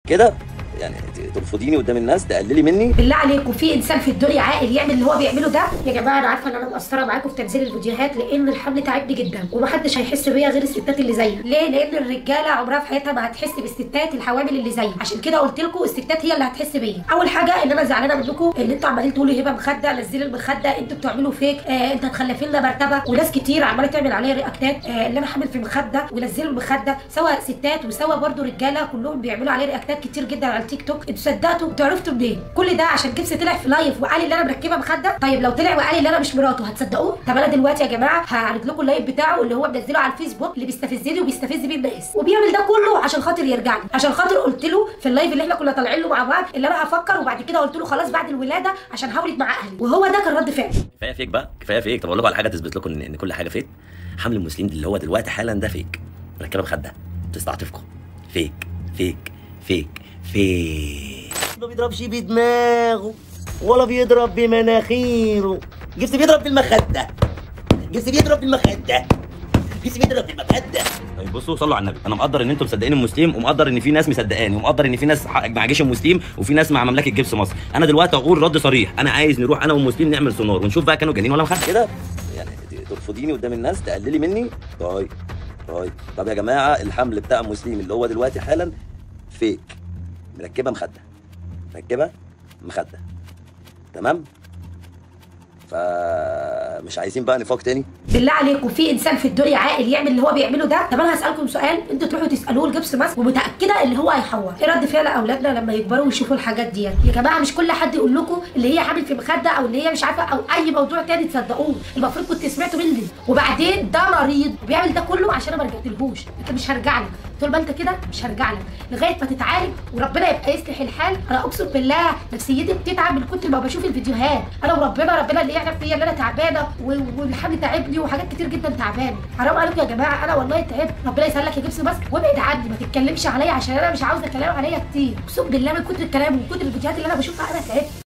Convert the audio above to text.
كده يعني ت- ترفضيني قدام الناس تقللي مني بالله عليكم في انسان في الدنيا عاقل يعمل اللي هو بيعمله ده يا جماعه انا عارفه ان انا مقصره معاكم في تنزيل الفيديوهات لان الحمل تعبني جدا ومحدش هيحس بيا غير الستات اللي زيي ليه لان الرجاله عمرها في حياتها ما هتحس بالستات الحوامل اللي زيي عشان كده قلت لكم الستات هي اللي هتحس بيا اول حاجه ان انا زعلانه منكم ان انتوا عمالين تقولوا هبه مخده نزلي المخده انتوا بتعملوا فيك آه انت هتخلفي لنا مرتبه وناس كتير عماله تعمل عليا رياكتات آه اللي انا حامل في مخده ونزلوا المخده سواء ستات وسواء برضو رجاله كلهم بيعملوا عليا رياكتات كتير جدا على التيك توك انتوا صدقتوا انتوا عرفتوا منين كل ده عشان جبس طلع في لايف وقال اللي انا مركبه مخده طيب لو طلع وقال اللي انا مش مراته هتصدقوه طب انا دلوقتي يا جماعه هعرض لكم اللايف بتاعه اللي هو منزله على الفيسبوك اللي بيستفزني وبيستفز بيه الناس وبيعمل ده كله عشان خاطر يرجع لي عشان خاطر قلت له في اللايف اللي احنا كنا طالعين له مع بعض اللي انا هفكر وبعد كده قلت له خلاص بعد الولاده عشان هولد مع اهلي وهو ده كان رد فعلي كفايه فيك بقى كفايه فيك طب اقول لكم على حاجه تثبت لكم ان ان كل حاجه فيك حمل المسلم اللي هو دلوقتي حالا ده فيك مركبه مخده بتستعطفكم فيك فيك فيك فيك ما بيضربش بدماغه ولا بيضرب بمناخيره جبس بيضرب بالمخدة جبس بيضرب بالمخدة جبس بيضرب بالمخدة طيب بصوا صلوا على النبي انا مقدر ان انتم مصدقين المسلم ومقدر ان في ناس مصدقاني ومقدر ان في ناس ح- مع جيش المسلم وفي ناس مع مملكه جبس مصر انا دلوقتي اقول رد صريح انا عايز نروح انا والمسلم نعمل سونار ونشوف بقى كانوا جانين ولا مخدة كده يعني ت- ترفضيني قدام الناس تقللي مني طيب طيب طب يا جماعه الحمل بتاع مسلم اللي هو دلوقتي حالا فيك مركبه مخده مركبه مخده تمام فمش عايزين بقى نفاق تاني بالله عليكم في انسان في الدنيا عاقل يعمل اللي هو بيعمله ده طب انا هسالكم سؤال انتوا تروحوا تسالوه الجبس ماسك ومتاكده اللي هو هيحور ايه رد فعل اولادنا لما يكبروا ويشوفوا الحاجات دي يا جماعه مش كل حد يقول لكم اللي هي حامل في مخده او اللي هي مش عارفه او اي موضوع تاني تصدقوه المفروض كنت سمعتوا مني وبعدين ده مريض وبيعمل ده كله عشان انا ما رجعتلهوش انت مش هرجع لك طول ما انت كده مش هرجع لك لغايه ما تتعالج وربنا يبقى يصلح الحال انا اقسم بالله نفسيتي بتتعب من كتر ما بشوف الفيديوهات انا وربنا ربنا اللي يعرف فيا ان انا تعبانه و- والحمل تعبني وحاجات كتير جدا تعبانه حرام عليكم يا جماعه انا والله تعبت ربنا يسهلك يا جبس بس وابعد عني ما تتكلمش عليا عشان انا مش عاوزه كلام عليا كتير اقسم بالله من كتر الكلام ومن كتر الفيديوهات اللي انا بشوفها انا تعبت